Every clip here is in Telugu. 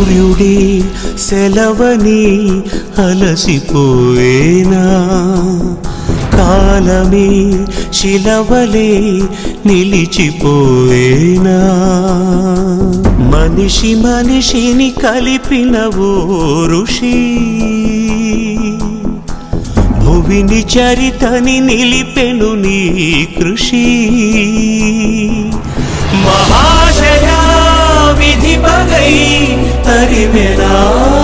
సూర్యుడి సెలవని అలసిపోయేనా కాలమే శిలవలే నిలిచిపోయేనా మనిషి మనిషిని కలిపిన ఓ ఋషి భువిని చరితని నిలిపెను నీ కృషి మహాశయా విధి పగై తరిమెనా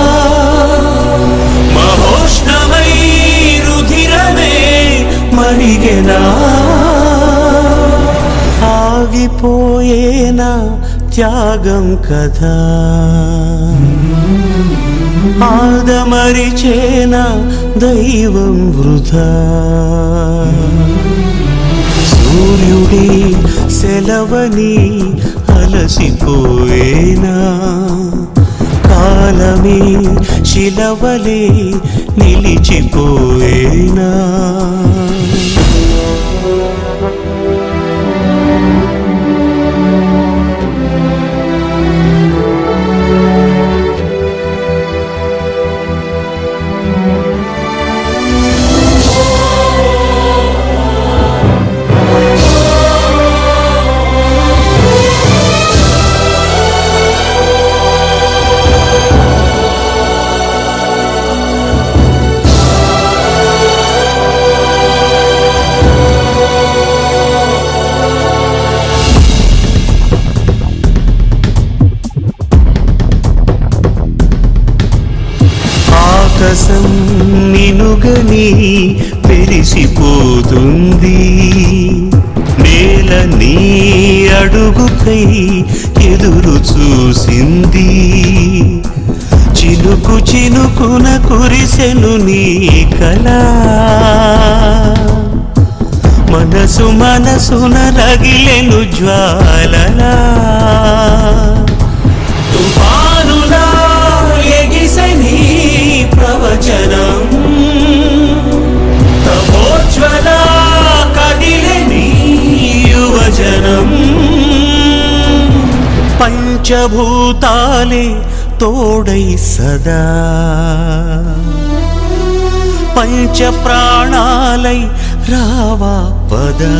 మహోష్ణమై రుధిరమే మరిగెనా ఆగిపోయేనా త్యాగం కదా ఆదమరిచేన దైవం వృధా సూర్యుడి సెలవని అలసిపోయేనా కాలమే శిలవలే నిలిచిపోయేనా ఆకాశం మినుగని పెరిసిపోతుంది నేల నీ అడుగుకై ఎదురు చూసింది చినుకు చినుకున కురిసెను నీ కళ మనసు మనసున రగిలెను జ్వాలలా తుఫానులా ఎగిసని ప్రవచనం తమోజ్వల కదిలని యువజనం పంచభూతాలే తోడై సదా పంచ ప్రాణాలై రావా పదా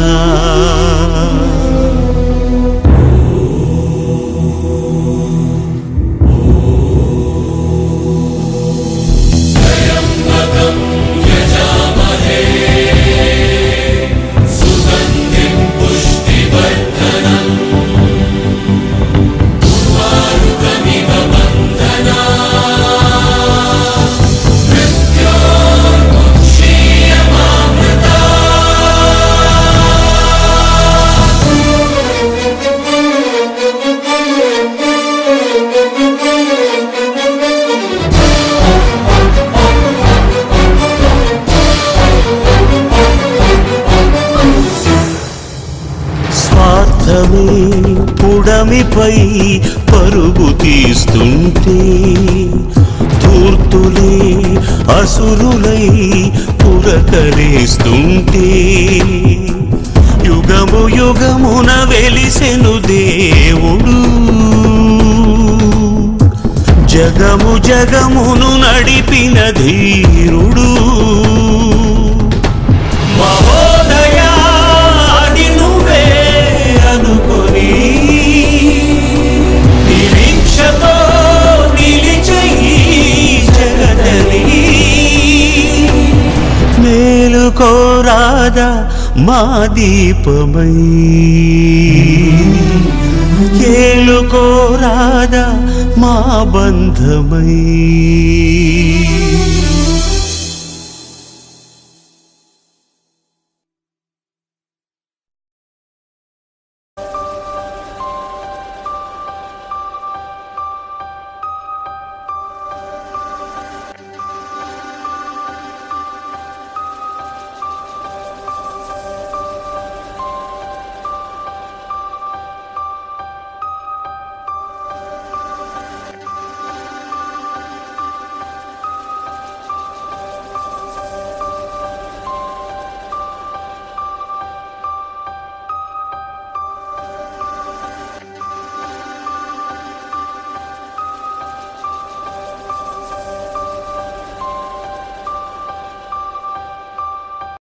స్వార్థమే పుడమిపై పరుగు తీస్తుంటే ధూర్తులే అసురులై పురకరేస్తుంటే యుగము యుగమున వెలిసెను దేవుడు జగము జగమును నడిపిన ధీరుడు మహోదయా అది నువ్వే అనుకొని నిరీక్షతో నిలిచయి జగదని మేలుకోరాదా మా దీపమై ఏలుకోరాదా మా బంధమై